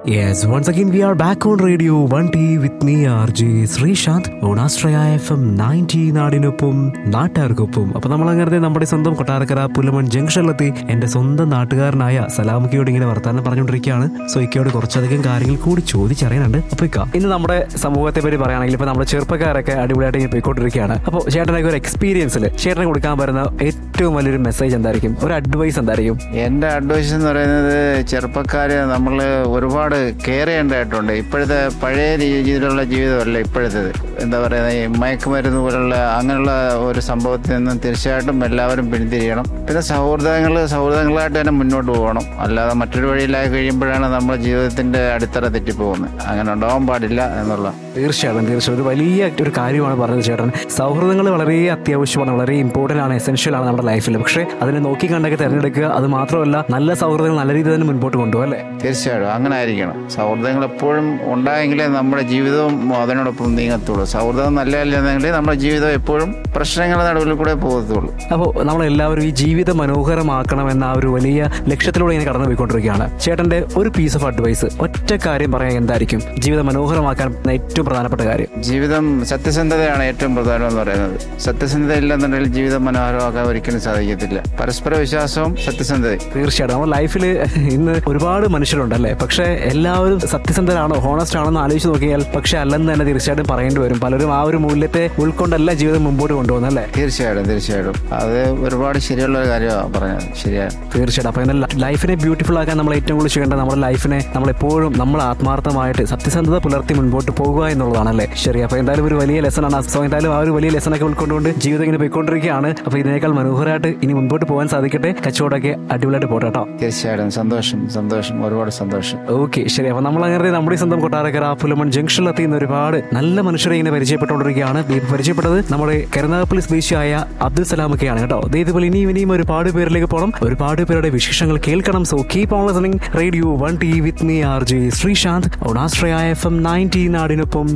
Yes, once again we are back on radio 1T with me RJ Sreesanth on Astraya FM 90 നാടിനൊപ്പം നാട്ടുകാർക്കൊപ്പം അപ്പൊ നമ്മൾ അങ്ങനെ നമ്മുടെ സ്വന്തം കൊട്ടാരക്കര പുലമൺ ജംഗ്ഷനിലെത്തി എന്റെ സ്വന്തം നാട്ടുകാരനായ സലാമിക്കയോട് ഇങ്ങനെ വർത്താനം പറഞ്ഞുകൊണ്ടിരിക്കുകയാണ് സോ ഇക്കയോട് കുറച്ചധികം കാര്യങ്ങൾ കൂടി ചോദിച്ചറിയാനുണ്ട് അപ്പൊ ഇക്ക ഇന്ന് നമ്മുടെ സമൂഹത്തെ പറ്റി പറയുകയാണെങ്കിൽ ഇപ്പൊ നമ്മുടെ ചെറുപ്പക്കാരൊക്കെ അടിപൊളിയായിട്ട് ഇങ്ങനെ പോയിക്കൊണ്ടിരിക്കുകയാണ് അപ്പോൾ ചേട്ടനൊക്കെ ഒരു എക്സ്പീരിയൻസിൽ ചേട്ടന് കൊടുക്കാൻ പറ്റുന്ന ഏറ്റവും വലിയൊരു മെസ്സേജ് എന്തായിരിക്കും ഒരു അഡ്വൈസ് എന്തായിരിക്കും എൻ്റെ അഡ്വൈസ് എന്ന് പറയുന്നത് ചെറുപ്പക്കാര് നമ്മൾ ഒരുപാട് കെയർ ചെയ്യേണ്ടതായിട്ടുണ്ട് ഇപ്പോഴത്തെ പഴയ രീതിയിലുള്ള ജീവിതമല്ല ഇപ്പോഴത്തേത് എന്താ പറയുക ഈ മയക്കുമരുന്ന് പോലുള്ള അങ്ങനെയുള്ള ഒരു സംഭവത്തിൽ നിന്നും തീർച്ചയായിട്ടും എല്ലാവരും പിന്തിരിയണം പിന്നെ സൗഹൃദങ്ങൾ സൗഹൃദങ്ങളായിട്ട് തന്നെ മുന്നോട്ട് പോകണം അല്ലാതെ മറ്റൊരു വഴിയിലായി കഴിയുമ്പോഴാണ് നമ്മുടെ ജീവിതത്തിന്റെ അടിത്തറ തെറ്റിപ്പോകുന്നത് അങ്ങനെ ഉണ്ടാവാൻ പാടില്ല എന്നുള്ള തീർച്ചയായിട്ടും തീർച്ചയായും ഒരു വലിയ ഒരു കാര്യമാണ് പറഞ്ഞത് ചേട്ടൻ സൗഹൃദങ്ങൾ വളരെ അത്യാവശ്യമാണ് വളരെ ഇമ്പോർട്ടൻ്റ് ആണ് എസെൻഷ്യൽ ആണ് നമ്മുടെ ലൈഫിൽ പക്ഷേ അതിനെ നോക്കി കണ്ടൊക്കെ തിരഞ്ഞെടുക്കുക അത് മാത്രമല്ല നല്ല സൗഹൃദങ്ങൾ നല്ല രീതിയിൽ തന്നെ മുൻപോട്ട് കൊണ്ടുപോകും അല്ലേ തീർച്ചയായിട്ടും അങ്ങനെ ആയിരിക്കണം സൗഹൃദങ്ങൾ എപ്പോഴും ഉണ്ടായെങ്കിലേ നമ്മുടെ ജീവിതവും അതിനോടൊപ്പം നീങ്ങത്തുള്ളൂ സൗഹൃദം നല്ലതല്ലെന്നെങ്കിൽ നമ്മുടെ ജീവിതം എപ്പോഴും പ്രശ്നങ്ങളുടെ നടുവിൽ കൂടെ പോകത്തുള്ളൂ അപ്പോൾ നമ്മളെല്ലാവരും ഈ ജീവിതം മനോഹരമാക്കണം എന്ന ആ ഒരു വലിയ ലക്ഷ്യത്തിലൂടെ ഇങ്ങനെ കടന്നു പോയിക്കൊണ്ടിരിക്കുകയാണ് ചേട്ടന്റെ ഒരു പീസ് ഓഫ് അഡ്വൈസ് ഒറ്റ കാര്യം പറയാൻ എന്തായിരിക്കും ജീവിതം മനോഹരമാക്കാൻ ഏറ്റവും പ്രധാനപ്പെട്ട കാര്യം ജീവിതം സത്യസന്ധതയാണ് ഏറ്റവും പ്രധാനം എന്ന് പറയുന്നത് സത്യസന്ധത ഇല്ലെന്നുണ്ടെങ്കിൽ ജീവിതം മനോഹരമാക്കാൻ ഒരിക്കലും സാധിക്കത്തില്ല പരസ്പര വിശ്വാസവും സത്യസന്ധതയും തീർച്ചയായിട്ടും നമ്മുടെ ലൈഫിൽ ഇന്ന് ഒരുപാട് മനുഷ്യരുണ്ടല്ലേ പക്ഷേ എല്ലാവരും സത്യസന്ധരാണോ ഹോണസ്റ്റ് ആണെന്ന് ആലോചിച്ച് നോക്കിയാൽ പക്ഷെ അല്ലെന്ന് തന്നെ തീർച്ചയായിട്ടും പറയേണ്ടി വരും പലരും ആ ഒരു മൂല്യത്തെ ഉൾക്കൊണ്ടല്ല ജീവിതം മുമ്പോട്ട് കൊണ്ടുപോകുന്നത് അല്ലേ തീർച്ചയായിട്ടും തീർച്ചയായിട്ടും അത് ഒരുപാട് ശരിയുള്ള ഒരു കാര്യമാണ് പറഞ്ഞത് ശരിയാണ് തീർച്ചയായിട്ടും അപ്പൊ എന്നാൽ ലൈഫിനെ ബ്യൂട്ടിഫുൾ ആക്കാൻ നമ്മൾ ഏറ്റവും കൂടുതൽ ചെയ്യേണ്ടത് നമ്മുടെ ലൈഫിനെ നമ്മൾ എപ്പോഴും നമ്മൾ ആത്മാർത്ഥമായിട്ട് സത്യസന്ധത പുലർത്തി മുൻപോട്ട് പോകുക എന്നുള്ളതാണല്ലേ ശരി അപ്പൊ എന്തായാലും ഒരു വലിയ ലെസൺ ആണ് സോ എന്തായാലും ആ ഒരു വലിയ ലെസൺ ഒക്കെ ഉൾക്കൊണ്ടുകൊണ്ട് ജീവിതം ഇങ്ങനെ പോയിക്കൊണ്ടിരിക്കുകയാണ് അപ്പൊ ഇതിനേക്കാൾ മനോഹരമായിട്ട് ഇനി മുൻപോട്ട് പോകാൻ സാധിക്കട്ടെ കച്ചവടമൊക്കെ അടിപൊളിയായിട്ട് പോട്ടെ കേട്ടോ തീർച്ചയായിട്ടും സന്തോഷം സന്തോഷം ഒരുപാട് സന്തോഷം ഓക്കെ ശരി അപ്പൊ നമ്മൾ അങ്ങനെ നമ്മുടെ ഈ സ്വന്തം കൊട്ടാരക്കര പുലമൺ ജംഗ്ഷനിൽ എത്തിയുന്ന ഒരുപാട് നല്ല മനുഷ്യരെ ഇങ്ങനെ പരിചയപ്പെട്ടുകൊണ്ടിരിക്കുകയാണ് ഈ പരിചയപ്പെട്ടത് നമ്മുടെ കരുനാഗപ്പള്ളി സ്വദേശിയായ അബ്ദുൽ സലാമൊക്കെയാണ് കേട്ടോ ദേ ഇതുപോലെ ഇനിയും ഇനിയും ഒരുപാട് പേരിലേക്ക് പോകണം ഒരുപാട് പേരുടെ വിശേഷങ്ങൾ കേൾക്കണം so keep on listening radio one T with me R J Sreesanth ഓണാശ്രയ എഫ് എം നയൻറ്റി നാടിനൊപ്പം